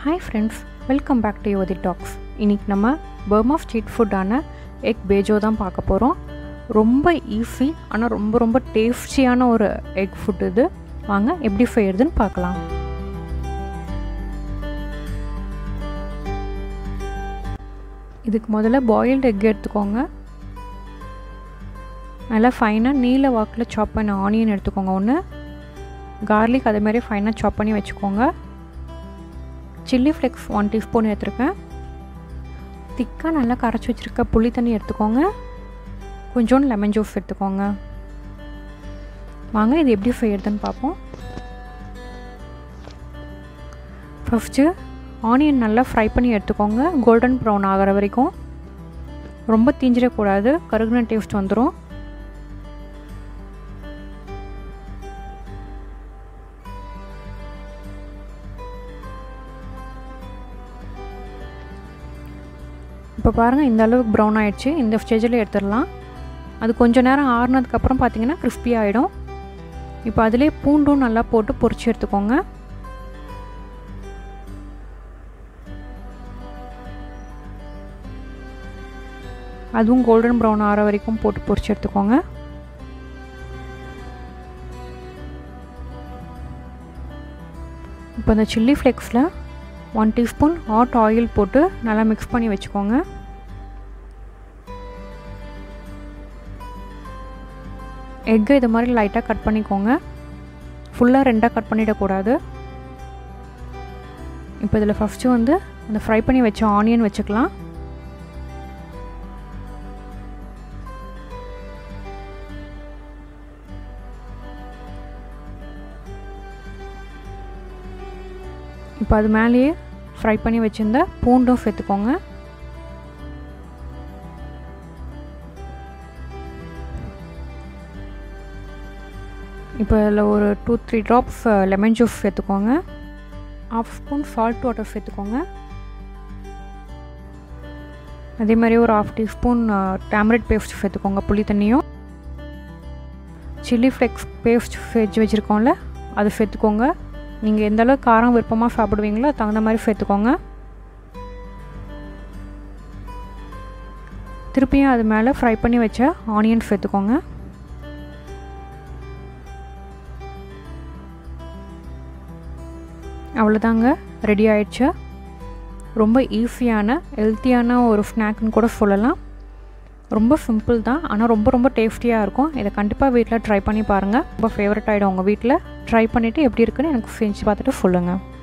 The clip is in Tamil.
hi friends welcome back to Yuvathi talks இன்றைக்கி நம்ம பர்மா ஸ்ட்ரீட் ஃபுட்டான எக் பேஜோ தான் பார்க்க போகிறோம் ரொம்ப ஈஸி ஆனால் ரொம்ப ரொம்ப டேஸ்டியான ஒரு எக் ஃபுட் இது வாங்க எப்படி செய்யறதுன்னு பார்க்கலாம் இதுக்கு முதல்ல பாயில்டு எக் எடுத்துக்கோங்க நல்லா ஃபைனாக நீல வாக்கில் சாப் பண்ண ஆனியன் எடுத்துக்கோங்க ஒன்று கார்லிக் அதே மாதிரி ஃபைனாக சாப் பண்ணி வச்சுக்கோங்க சில்லி ஃப்ளெக்ஸ் ஒன் டீஸ்பூன் எடுத்துருக்கேன் திக்காக நல்லா கரைச்சி வச்சுருக்க புளி தண்ணி எடுத்துக்கோங்க கொஞ்சோண்டு லெமன் ஜூஸ் எடுத்துக்கோங்க வாங்க இது எப்படி செய்யறதுன்னு பார்ப்போம் ஃபஸ்ட்டு ஆனியன் நல்லா ஃப்ரை பண்ணி எடுத்துக்கோங்க கோல்டன் ப்ரௌன் ஆகிற வரைக்கும் ரொம்ப தீஞ்சிடக்கூடாது கருகுன டேஸ்ட் வந்துடும் இப்போ பாருங்கள் இந்த அளவுக்கு ப்ரௌன் ஆகிடுச்சு இந்த ஸ்டேஜில் எடுத்துடலாம் அது கொஞ்சம் நேரம் ஆறுனதுக்கப்புறம் பார்த்தீங்கன்னா கிறிஸ்பி ஆகிடும் இப்போ அதிலே பூண்டும் நல்லா போட்டு பொரிச்சு எடுத்துக்கோங்க அதுவும் கோல்டன் ப்ரௌன் ஆகிற வரைக்கும் போட்டு பொரிச்சு எடுத்துக்கோங்க இப்போ இந்த சில்லி ஃப்ளெக்ஸில் ஒன் டீஸ்பூன் ஹாட் ஆயில் போட்டு நல்லா மிக்ஸ் பண்ணி வச்சுக்கோங்க எக்கை இது மாதிரி லைட்டாக கட் பண்ணிக்கோங்க ஃபுல்லாக ரெண்டாக கட் பண்ணிடக்கூடாது இப்போ இதில் ஃபஸ்ட்டு வந்து அந்த ஃப்ரை பண்ணி வச்ச ஆனியன் வச்சுக்கலாம் இப்போ அது மேலேயே ஃப்ரை பண்ணி வச்சுருந்த பூண்டும் சேர்த்துக்கோங்க இப்போ இதில் ஒரு two three drops lemon juice சேர்த்துக்கோங்க ஆஃப் ஸ்பூன் சால்ட் வாட்டர் சேர்த்துக்கோங்க அதே மாதிரி ஒரு ஆஃப் டீஸ்பூன் டேம்ரெட் பேஸ்ட் சேர்த்துக்கோங்க புளி தண்ணியும் சில்லி ஃப்ளெக்ஸ் பேஸ்ட் செஞ்சு வச்சுருக்கோம்ல அது சேர்த்துக்கோங்க நீங்கள் எந்த அளவுக்கு காரம் விருப்பமாக சாப்பிடுவீங்களோ தகுந்த மாதிரி சேர்த்துக்கோங்க திருப்பியும் அது மேலே ஃப்ரை பண்ணி வச்ச ஆனியன் சேர்த்துக்கோங்க அவ்வளோதாங்க ரெடி ஆயிடுச்சு ரொம்ப ஈஸியான ஹெல்த்தியான ஒரு ஸ்நாக்னு கூட சொல்லலாம் ரொம்ப சிம்பிள் தான் ஆனால் ரொம்ப ரொம்ப டேஸ்டியாக இருக்கும் இதை கண்டிப்பாக வீட்டில் ட்ரை பண்ணி பாருங்கள் ரொம்ப ஃபேவரட் ஆகிடும் உங்கள் வீட்டில் ட்ரை பண்ணிவிட்டு எப்படி இருக்குன்னு எனக்கு செஞ்சு பார்த்துட்டு சொல்லுங்கள்